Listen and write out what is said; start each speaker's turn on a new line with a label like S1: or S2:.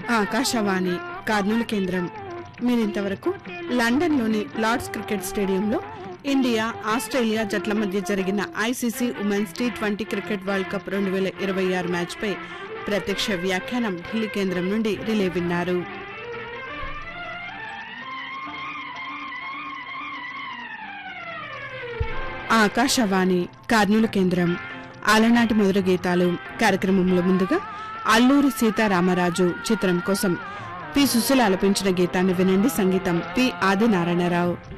S1: ఆకాశవాణి కర్నూలు కేంద్రం మీరింతవరకు లండన్లోని లార్డ్స్ క్రికెట్ స్టేడియంలో ఇండియా ఆస్ట్రేలియా జట్ల మధ్య జరిగిన ICC women's T twenty cricket world cup రెండు వేల ఇరవై ఆరు మ్యాచ్పై ప్రత్యక్ష వ్యాఖ్యానం ఢిల్లీ కేంద్రం నుండి రిలే విన్నారు ఆకాశవాణి కర్నూలు కేంద్రం అలనాటి మధుర గీతాలు కార్యక్రమంలో ముందుగా అల్లూరి సీతారామరాజు చిత్రం కోసం పి సుశీల ఆలపించిన గీతాన్ని వినండి సంగీతం పి ఆదినారాయణరావు